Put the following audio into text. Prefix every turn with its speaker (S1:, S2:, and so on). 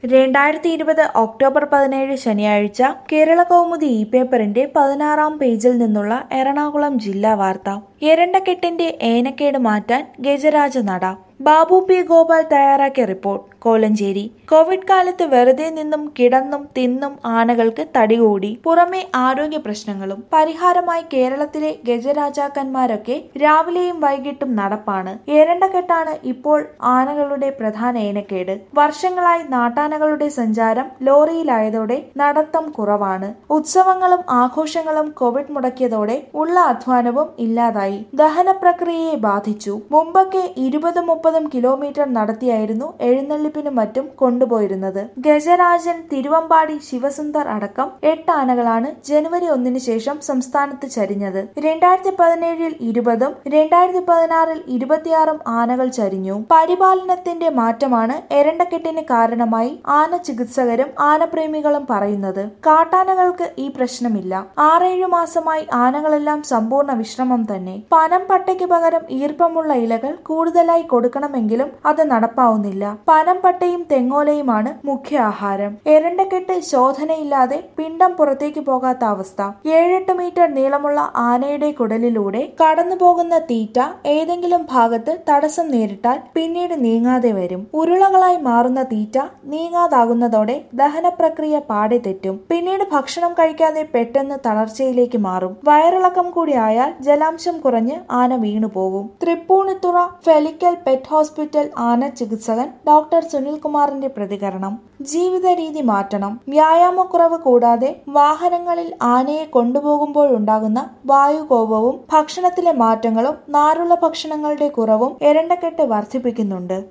S1: രണ്ടായിരത്തി ഇരുപത് ഒക്ടോബർ പതിനേഴ് ശനിയാഴ്ച കേരള കൗമുദി ഇ പേപ്പറിന്റെ പതിനാറാം പേജിൽ നിന്നുള്ള എറണാകുളം ജില്ലാ വാർത്ത എരണ്ടക്കെട്ടിന്റെ ഏനക്കേട് മാറ്റാൻ ഗജരാജ നട ബാബു പി ഗോപാൽ തയ്യാറാക്കിയ റിപ്പോർട്ട് കോലഞ്ചേരി കോവിഡ് കാലത്ത് വെറുതെ നിന്നും കിടന്നും തിന്നും ആനകൾക്ക് തടികൂടി പുറമെ ആരോഗ്യ പ്രശ്നങ്ങളും പരിഹാരമായി കേരളത്തിലെ ഗജരാജാക്കന്മാരൊക്കെ രാവിലെയും വൈകിട്ടും നടപ്പാണ് എരണ്ടക്കെട്ടാണ് ഇപ്പോൾ ആനകളുടെ പ്രധാന ഏനക്കേട് വർഷങ്ങളായി നാട്ടാനകളുടെ സഞ്ചാരം ലോറിയിലായതോടെ നടത്തം കുറവാണ് ഉത്സവങ്ങളും ആഘോഷങ്ങളും കോവിഡ് മുടക്കിയതോടെ ഉള്ള അധ്വാനവും ഇല്ലാതായി ദഹന പ്രക്രിയയെ ബാധിച്ചു മുമ്പൊക്കെ ഇരുപതും മുപ്പതും കിലോമീറ്റർ നടത്തിയായിരുന്നു എഴുന്നള്ളിപ്പിനും മറ്റും കൊണ്ടുപോയിരുന്നത് ഗജരാജൻ തിരുവമ്പാടി ശിവസുന്ദർ അടക്കം എട്ട് ആനകളാണ് ജനുവരി ഒന്നിന് ശേഷം സംസ്ഥാനത്ത് ചരിഞ്ഞത് രണ്ടായിരത്തി പതിനേഴിൽ ഇരുപതും രണ്ടായിരത്തി പതിനാറിൽ ഇരുപത്തിയാറും ആനകൾ ചരിഞ്ഞു പരിപാലനത്തിന്റെ മാറ്റമാണ് എരണ്ടക്കെട്ടിന് കാരണമായി ആന ചികിത്സകരും ആനപ്രേമികളും പറയുന്നത് കാട്ടാനകൾക്ക് ഈ പ്രശ്നമില്ല ആറേഴു മാസമായി ആനകളെല്ലാം സമ്പൂർണ്ണ വിശ്രമം തന്നെ പനം പട്ടയ്ക്ക് പകരം ഈർപ്പമുള്ള ഇലകൾ കൂടുതലായി കൊടുക്കണമെങ്കിലും അത് നടപ്പാവുന്നില്ല പനം പട്ടയും തെങ്ങോലയുമാണ് മുഖ്യ ആഹാരം എരണ്ടക്കെട്ട് ശോധനയില്ലാതെ പിണ്ടം പുറത്തേക്ക് പോകാത്ത അവസ്ഥ ഏഴെട്ട് മീറ്റർ നീളമുള്ള ആനയുടെ കുടലിലൂടെ കടന്നു പോകുന്ന തീറ്റ ഏതെങ്കിലും ഭാഗത്ത് തടസ്സം നേരിട്ടാൽ പിന്നീട് നീങ്ങാതെ വരും ഉരുളകളായി മാറുന്ന തീറ്റ നീങ്ങാതാകുന്നതോടെ ദഹന പ്രക്രിയ പാടെ തെറ്റും പിന്നീട് ഭക്ഷണം കഴിക്കാതെ പെട്ടെന്ന് തളർച്ചയിലേക്ക് മാറും വയറിളക്കം കൂടി ആയാൽ ജലാംശം കുറഞ്ഞ് ആന വീണുപോകും തൃപ്പൂണിത്തുറ ഫെലിക്കൽ പെറ്റ് ഹോസ്പിറ്റൽ ആന ചികിത്സകൻ ഡോക്ടർ സുനിൽകുമാറിന്റെ പ്രതികരണം ജീവിത രീതി മാറ്റണം വ്യായാമക്കുറവ് കൂടാതെ വാഹനങ്ങളിൽ ആനയെ കൊണ്ടുപോകുമ്പോഴുണ്ടാകുന്ന വായുകോപവും ഭക്ഷണത്തിലെ മാറ്റങ്ങളും നാരുള്ള ഭക്ഷണങ്ങളുടെ കുറവും എരണ്ടക്കെട്ട് വർദ്ധിപ്പിക്കുന്നുണ്ട്